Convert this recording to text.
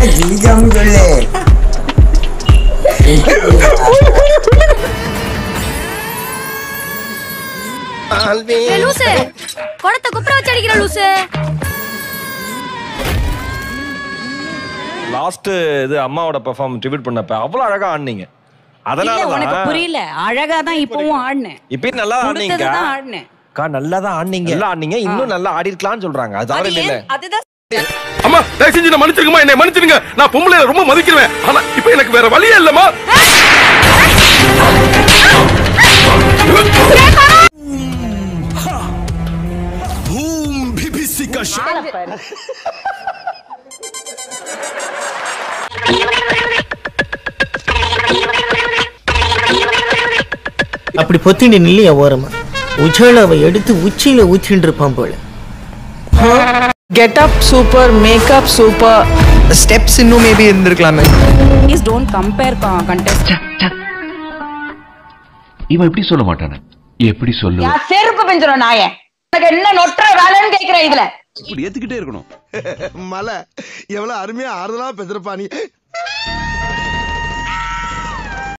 சிரிக்காம சொல்லு ஏய், லூசு குடத்தை குப்புற வச்சு அடிக்கிற லூசு லாஸ்ட் இது அம்மாவோட பெர்ஃபார்ம் ட்ரிபியூட் பண்ணப்ப அவ்வளவு அழகா ஆடுனீங்க இல்ல அதனால உனக்கு தான் புரியல அழகா தான் இப்பவும் ஆடினேன் இப்பயும் நல்லா ஆடுனீங்க கொடுத்ததுதான் ஆடினேன் அக்கா நல்லா தான் ஆடினீங்க நல்லா ஆடுனீங்க இன்னும் நல்லா ஆடி இருக்கலாம்னு சொல்றாங்க அது தவறு அது இல்ல ஏன்- அதுதான் அம்மா தயவு செஞ்சு நான் மன்னிச்சிருக்கமா என்னை மன்னிச்சிருங்க நான் பொம்பளை ரொம்ப மதிக்கிறேன் ஆனா இப்ப எனக்கு வேற வழியே இல்லம்மா அப்படி பொத்திண்டு நில்லையா ஓரமா உஜாலாவை எடுத்து உச்சியில ஊத்திட்டு இருப்பான் போல getup super makeup super steps இன்னும் மேபி இருந்திருக்கலாமே ப்ளீஸ் டோன்ட் கம்பேர் கண்டெஸ்ட் இவன் இப்படி சொல்ல மாட்டானே எப்படி சொல்லு செருப்பு பெஞ்சிரும் நாயே எனக்கு என்ன நொட்டுற வேலைன்னு கேக்குறேன் இதுல இப்படி ஏத்துக்கிட்டே இருக்கணும் மலை எவ்வளவு அருமையா ஆறுதலா பேசுறப்பா நீ